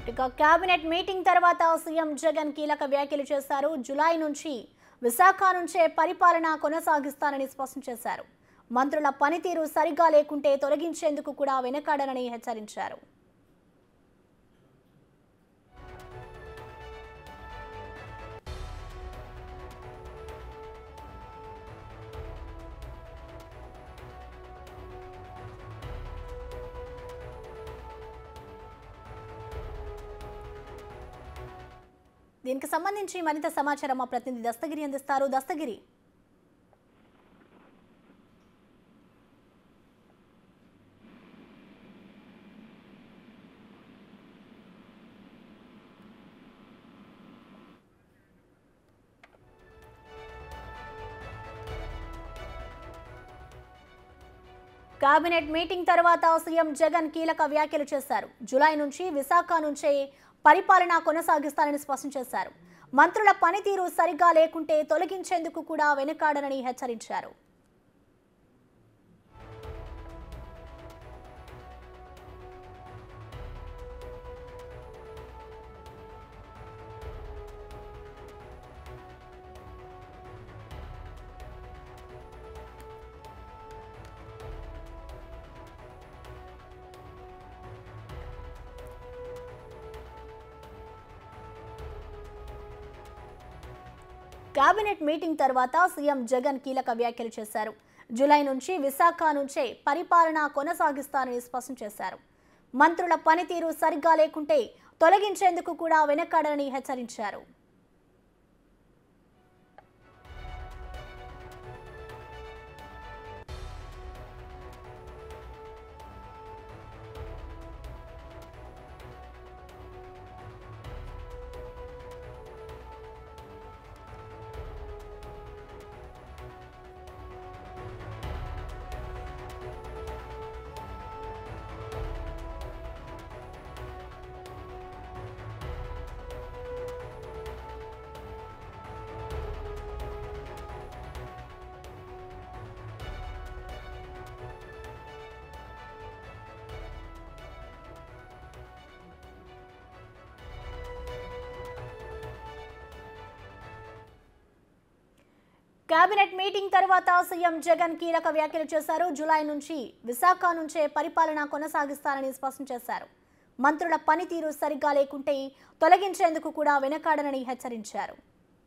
ఇక cabinet meeting తర్వాత CM Jagan కీలక వ్యాఖ్యలు చేశారు జులై నుంచి విశాఖ నుంచే పరిపాలన కొనసాగిస్తానని స్పష్టం చేశారు మంత్రుల పనితీరు సరిగా లేకుంటే తొలగించేందుకు కూడా వెనకాడనని హెచ్చరించారు దీనికి సంబంధించి మరింత సమాచారం మా ప్రతినిధి దస్తగిరి అందిస్తారు దస్తగిరి కేబినెట్ మీటింగ్ తర్వాత సీఎం జగన్ కీలక వ్యాఖ్యలు చేశారు జులై నుంచి విశాఖ నుంచే పరిపాలన కొనసాగిస్తానని స్పష్టం చేశారు మంత్రుల పనితీరు సరిగా లేకుంటే తొలగించేందుకు కూడా వెనుకాడనని హెచ్చరించారు కేబినెట్ మీటింగ్ తర్వాత సీఎం జగన్ కీలక వ్యాఖ్యలు చేశారు జూలై నుంచి విశాఖ నుంచే పరిపాలన కొనసాగిస్తానని స్పష్టం చేశారు మంత్రుల పనితీరు సరిగ్గా లేకుంటే తొలగించేందుకు కూడా వెనకాడనని హెచ్చరించారు కేబినెట్ మీటింగ్ తర్వాత సీఎం జగన్ కీలక వ్యాఖ్యలు చేశారు జూలై నుంచి విశాఖ నుంచే పరిపాలన కొనసాగిస్తారని స్పష్టం చేశారు మంత్రుల పనితీరు సరిగ్గా లేకుంటే తొలగించేందుకు కూడా వెనకాడనని హెచ్చరించారు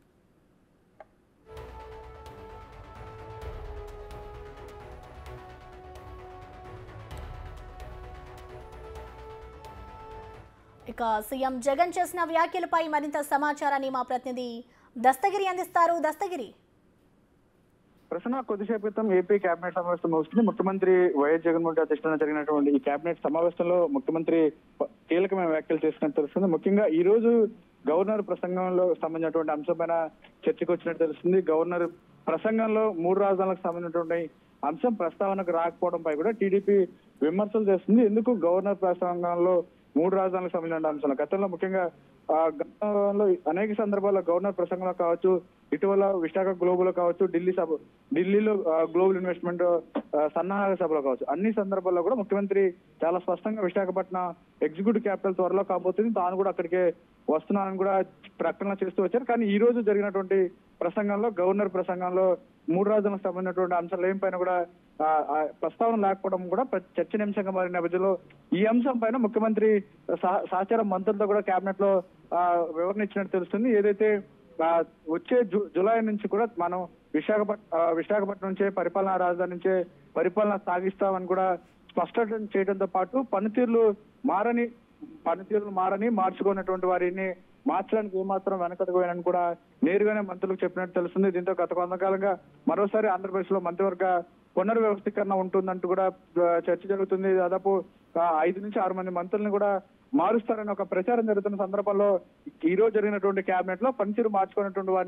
ఇక సీఎం జగన్ చేసిన వ్యాఖ్యలపై మరింత సమాచారాన్ని మా ప్రతినిధి దస్తగిరి అందిస్తారు దస్తగిరి ప్రసన్న కొద్దిసేపు క్రితం ఏపీ కేబినెట్ సమావేశం ముగిసింది ముఖ్యమంత్రి వైఎస్ జగన్మోహన్ రెడ్డి అధ్యక్షతన జరిగినటువంటి ఈ కేబినెట్ సమావేశంలో ముఖ్యమంత్రి ప- కీలకమైన వ్యాఖ్యలు చేసినట్టు తెలుస్తుంది ముఖ్యంగా ఈ రోజు గవర్నర్ ప్రసంగంలో సంబంధించినటువంటి అంశంపైన చర్చకు వచ్చినట్టు తెలుస్తుంది గవర్నర్ ప్రసంగంలో మూడు రాజధానులకు సంబంధించినటువంటి అంశం ప్రస్తావనకు రాకపోవడంపై కూడా టీడీపీ విమర్శలు చేస్తుంది ఎందుకు గవర్నర్ ప్రసంగంలో మూడు రాజధానులకు సంబంధించిన అంశాలు గతంలో ముఖ్యంగా ఆ, గతంలో అనేక సందర్భాల్లో గవర్నర్ ప్రసంగంలో కావచ్చు ఇటీవల విశాఖ గ్లోబల్ కావచ్చు ఢిల్లీ సభ ఢిల్లీలో ఆ, గ్లోబల్ ఇన్వెస్ట్మెంట్ ఆ, సన్నాహక సభలో కావచ్చు అన్ని సందర్భాల్లో కూడా ముఖ్యమంత్రి చాలా స్పష్టంగా విశాఖపట్నం ఎగ్జిక్యూటివ్ క్యాపిటల్ త్వరలో కాబోతుంది తాను కూడా అక్కడికే వస్తున్నానని కూడా ప్రకటన చేస్తూ వచ్చారు కానీ ఈ రోజు జరిగినటువంటి ప్రసంగంలో గవర్నర్ ప్రసంగంలో మూడు రాజులకు సంబంధించినటువంటి అంశాలు ఏం పైన కూడా ఆ, ఆ, ప్రస్తావన లేకపోవడం కూడా ప్ర- చర్చనీయాంశంగా మారిన నేపథ్యంలో ఈ అంశం పైన ముఖ్యమంత్రి సహ- సహచార మంత్రులతో కూడా కేబినెట్ లో ఆ, వివరణ ఇచ్చినట్టు తెలుస్తుంది ఏదైతే ఆ, వచ్చే జు జులై నుంచి కూడా మనం విశాఖపట్నం విశాఖపట్నం నుంచే పరిపాలనా రాజధాని నుంచే పరిపాలన సాగిస్తామని కూడా స్పష్టం చేయడంతో పాటు పనితీరులు మారని పనితీరులు మారని మార్చుకున్నటువంటి వారిని మార్చడానికి ఏమాత్రం వెనకడుగుపోయానని కూడా నేరుగానే మంత్రులకు చెప్పినట్టు తెలుస్తుంది దీంతో గత కొంతకాలంగా మరోసారి ఆంధ్రప్రదేశ్ లో మంత్రివర్గ పునర్వ్యవస్థీకరణ ఉంటుందంటూ కూడా ఆ, చర్చ జరుగుతుంది దాదాపు ఆ, ఐదు నుంచి ఆరు మంది మంత్రులను కూడా మారుస్తారని ఒక ప్రచారం జరుగుతున్న సందర్భంలో ఈ రోజు జరిగినటువంటి కేబినెట్ లో పనితీరు మార్చుకున్నటువంటి వారిని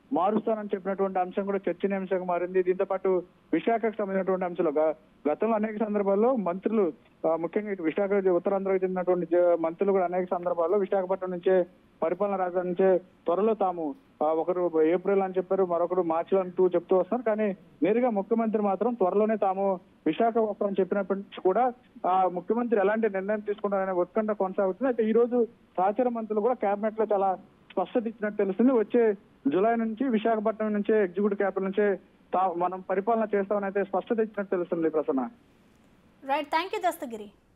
మారుస్తానని చెప్పినటువంటి అంశం కూడా చర్చనీయాంశంగా మారింది దీంతో పాటు విశాఖకు సంబంధించినటువంటి అంశాలు గ- గతంలో అనేక సందర్భాల్లో మంత్రులు ఆ, ముఖ్యంగా ఇటు విశాఖ ఉత్తరాంధ్రకు చెందినటువంటి జ- మంత్రులు కూడా అనేక సందర్భాల్లో విశాఖపట్నం నుంచే పరిపాలన రాజధాని నుంచే త్వరలో తాము ఆ, ఒకరు ఏప్రిల్ అని చెప్పారు మరొకరు మార్చి అంటూ చెప్తూ వస్తున్నారు కానీ నేరుగా ముఖ్యమంత్రి మాత్రం త్వరలోనే తాము విశాఖ వస్తామని చెప్పినప్పటి నుంచి కూడా ఆ ముఖ్యమంత్రి ఎలాంటి నిర్ణయం తీసుకుంటారనే ఉత్కంఠ కొనసాగుతుంది అయితే ఈ రోజు సహచర మంత్రులు కూడా కేబినెట్ లో చాలా స్పష్టత ఇచ్చినట్టు తెలుస్తుంది వచ్చే జూలై నుంచి విశాఖపట్నం నుంచే ఎగ్జిక్యూటివ్ క్యాపిటల్ నుంచే తా- మనం పరిపాలన చేస్తామని అయితే స్పష్టత ఇచ్చినట్టు తెలుస్తుంది Prasanna right thank you Dastagiri